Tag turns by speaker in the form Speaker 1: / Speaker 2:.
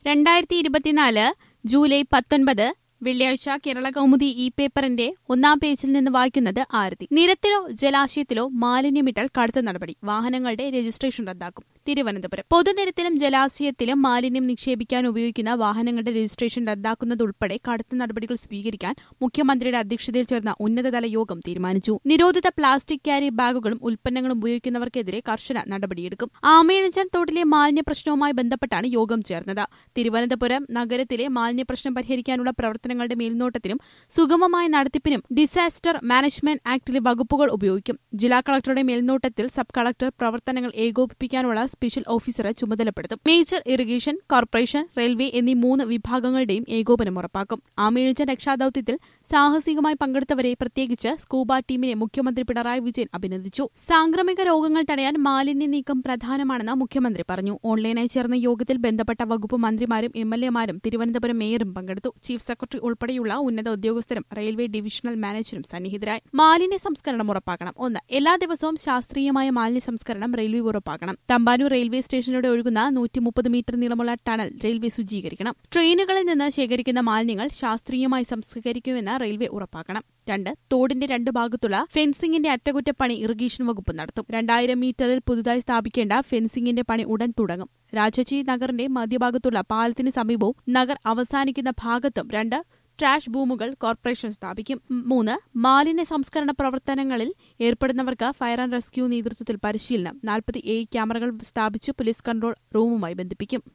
Speaker 1: രണ്ടായിരത്തി ഇരുപത്തിനാല് ജൂലൈ പത്തൊൻപത് വെള്ളിയാഴ്ച കേരള കൗമുദി ഇ പേപ്പറിന്റെ ഒന്നാം പേജിൽ നിന്ന് വായിക്കുന്നത് ആരതി നിരത്തിലോ ജലാശയത്തിലോ മാലിന്യമിട്ടാൽ കടുത്ത നടപടി വാഹനങ്ങളുടെ രജിസ്ട്രേഷൻ റദ്ദാക്കും തിരുവനന്തപുരം പൊതുനിരത്തിലും ജലാശയത്തിലും മാലിന്യം നിക്ഷേപിക്കാൻ ഉപയോഗിക്കുന്ന വാഹനങ്ങളുടെ രജിസ്ട്രേഷൻ റദ്ദാക്കുന്നതുൾപ്പെടെ കടുത്ത നടപടികൾ സ്വീകരിക്കാൻ മുഖ്യമന്ത്രിയുടെ അധ്യക്ഷതയിൽ ചേർന്ന ഉന്നതതല യോഗം തീരുമാനിച്ചു നിരോധിത പ്ലാസ്റ്റിക് ക്യാരി ബാഗുകളും ഉൽപ്പന്നങ്ങളും ഉപയോഗിക്കുന്നവർക്കെതിരെ കർശന നടപടിയെടുക്കും ആമയിഴഞ്ചാൻ തോട്ടിലെ മാലിന്യ പ്രശ്നവുമായി ബന്ധപ്പെട്ടാണ് യോഗം ചേർന്നത് തിരുവനന്തപുരം നഗരത്തിലെ മാലിന്യ പ്രശ്നം പരിഹരിക്കാനുള്ള പ്രവർത്തനങ്ങളുടെ മേൽനോട്ടത്തിനും സുഗമമായ നടത്തിപ്പിനും ഡിസാസ്റ്റർ മാനേജ്മെന്റ് ആക്ടിലെ വകുപ്പുകൾ ഉപയോഗിക്കും ജില്ലാ കളക്ടറുടെ മേൽനോട്ടത്തിൽ സബ് കളക്ടർ പ്രവർത്തനങ്ങൾ ഏകോപിപ്പിക്കാനുള്ള സ്പെഷ്യൽ ഓഫീസറെ ചുമതലപ്പെടുത്തും മേജർ ഇറിഗേഷൻ കോർപ്പറേഷൻ റെയിൽവേ എന്നീ മൂന്ന് വിഭാഗങ്ങളുടെയും ഏകോപനം ഉറപ്പാക്കും ആമയിഴഞ്ചൻ രക്ഷാദൌത്യത്തിൽ സാഹസികമായി പങ്കെടുത്തവരെ പ്രത്യേകിച്ച് സ്കൂബ ടീമിനെ മുഖ്യമന്ത്രി പിണറായി വിജയൻ അഭിനന്ദിച്ചു സാംക്രമിക രോഗങ്ങൾ തടയാൻ മാലിന്യ നീക്കം പ്രധാനമാണെന്ന് മുഖ്യമന്ത്രി പറഞ്ഞു ഓൺലൈനായി ചേർന്ന യോഗത്തിൽ ബന്ധപ്പെട്ട വകുപ്പ് മന്ത്രിമാരും എം എൽ എമാരും തിരുവനന്തപുരം മേയറും പങ്കെടുത്തു ചീഫ് സെക്രട്ടറി ഉൾപ്പെടെയുള്ള ഉന്നത ഉദ്യോഗസ്ഥരും റെയിൽവേ ഡിവിഷണൽ മാനേജരും സന്നിഹിതരായി മാലിന്യ സംസ്കരണം ഉറപ്പാക്കണം ഒന്ന് എല്ലാ ദിവസവും ശാസ്ത്രീയമായ മാലിന്യ സംസ്കരണം റെയിൽവേ ഉറപ്പാക്കണം തമ്പാനൂർ റെയിൽവേ സ്റ്റേഷനിലൂടെ ഒഴുകുന്ന നൂറ്റി മുപ്പത് മീറ്റർ നീളമുള്ള ടണൽ റെയിൽവേ ശുചീകരിക്കണം ട്രെയിനുകളിൽ നിന്ന് ശേഖരിക്കുന്ന മാലിന്യങ്ങൾ ശാസ്ത്രീയമായി സംസ്കരിക്കുമെന്ന് റെയിൽവേ ഉറപ്പാക്കണം രണ്ട് തോടിന്റെ രണ്ട് ഭാഗത്തുള്ള ഫെൻസിംഗിന്റെ അറ്റകുറ്റപ്പണി ഇറിഗേഷൻ വകുപ്പ് നടത്തും രണ്ടായിരം മീറ്ററിൽ പുതുതായി സ്ഥാപിക്കേണ്ട ഫെൻസിംഗിന്റെ പണി ഉടൻ തുടങ്ങും രാജജി നഗറിന്റെ മധ്യഭാഗത്തുള്ള പാലത്തിന് സമീപവും നഗർ അവസാനിക്കുന്ന ഭാഗത്തും രണ്ട് ട്രാഷ് ബൂമുകൾ കോർപ്പറേഷൻ സ്ഥാപിക്കും മൂന്ന് മാലിന്യ സംസ്കരണ പ്രവർത്തനങ്ങളിൽ ഏർപ്പെടുന്നവർക്ക് ഫയർ ആൻഡ് റെസ്ക്യൂ നേതൃത്വത്തിൽ പരിശീലനം നാൽപ്പത്തി ഏഴ് ക്യാമറകൾ സ്ഥാപിച്ച് പോലീസ് കൺട്രോൾ റൂമുമായി ബന്ധിപ്പിക്കും